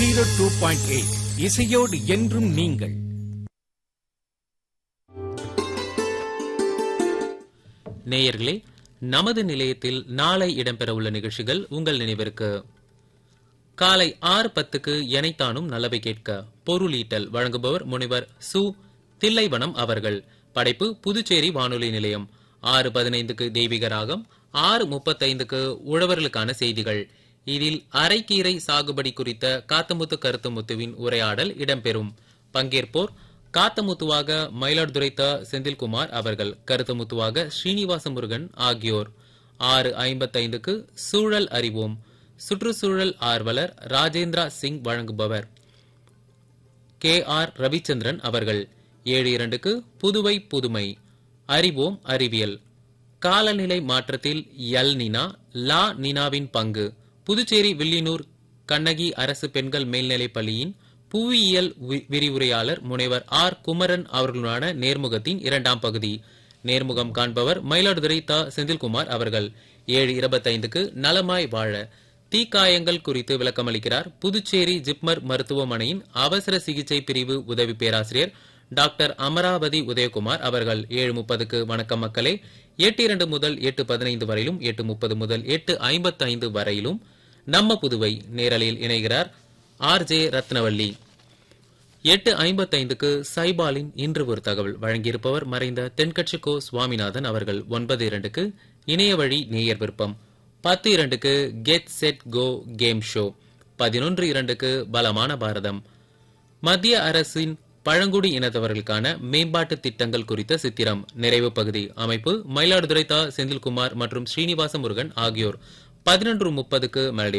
zero two point eight இசையோடு என்றும் நீங்கள் நேயர்களே நமது நிலையத்தில் நாளை இடம்பெறவுள்ள நிகழ்ச்சிகள் உங்கள் நினைவிற்கு காலை ஆறு பத்துக்கு எனைத்தானும் நல்லவை கேட்க பொருளீட்டல் வழங்குபவர் முனைவர் சு தில்லைவனம் அவர்கள் படைப்பு புதுச்சேரி வானொலி நிலையம் ஆறு பதினைந்துக்கு தெய்வீக ராகம் ஆறு முப்பத்தைந்துக்கு உழவர்களுக்கான செய்திகள் இதில் அரைக்கீரை சாகுபடி குறித்த காத்தமுத்து கருத்துமுத்துவின் உரையாடல் இடம்பெறும் பங்கேற்போர் காத்தமுத்துவாக மயிலாடுதுறை த செந்தில்குமார் அவர்கள் கருத்துமுத்துவாக ஸ்ரீனிவாச முருகன் ஆகியோர் ஆறு ஐம்பத்தைந்துக்கு சூழல் அறிவோம் சுற்றுச்சூழல் ஆர்வலர் ராஜேந்திரா சிங் வழங்குபவர் கே ஆர் ரவிச்சந்திரன் அவர்கள் ஏழு இரண்டுக்கு புதுவை புதுமை அறிவோம் அறிவியல் காலநிலை மாற்றத்தில் எல் நினா லா நினாவின் பங்கு புதுச்சேரி வில்லியனூர் கண்ணகி அரசு பெண்கள் மேல்நிலைப் பள்ளியின் புவியியல் வி- விரிவுரையாளர் முனைவர் ஆர் குமரன் அவர்களுடனான நேர்முகத்தின் இரண்டாம் பகுதி நேர்முகம் காண்பவர் மயிலாடுதுறை த செந்தில்குமார் அவர்கள் ஏழு இருபத்தைந்துக்கு நலமாய் வாழ தீக்காயங்கள் குறித்து விளக்கமளிக்கிறார் புதுச்சேரி ஜிப்மர் மருத்துவமனையின் அவசர சிகிச்சை பிரிவு உதவி பேராசிரியர் டாக்டர் அமராவதி உதயகுமார் அவர்கள் ஏழு முப்பதுக்கு வணக்கம் மக்களே எட்டு இரண்டு முதல் எட்டு பதினைந்து வரையிலும் எட்டு முப்பது முதல் எட்டு ஐம்பத்தைந்து வரையிலும் நம்ம புதுவை நேரலையில் இணைகிறார் ஆர் ஜே ரத்னவல்லி எட்டு ஐம்பத்தைந்துக்கு சைபாலின் இன்று ஒரு தகவல் வழங்கியிருப்பவர் மறைந்த தென்கட்சி கோ சுவாமிநாதன் அவர்கள் ஒன்பது இரண்டுக்கு இணைய வழி நேயர் விருப்பம் பத்து இரண்டுக்கு get set go game show பதினொன்று இரண்டுக்கு பலமான பாரதம் மத்திய அரசின் பழங்குடி இனத்தவர்களுக்கான மேம்பாட்டு திட்டங்கள் குறித்த சித்திரம் நிறைவு பகுதி அமைப்பு மயிலாடுதுறை தா செந்தில்குமார் மற்றும் ஸ்ரீனிவாச முருகன் ஆகியோர் பதினொன்று முப்பதுக்கு மெலடி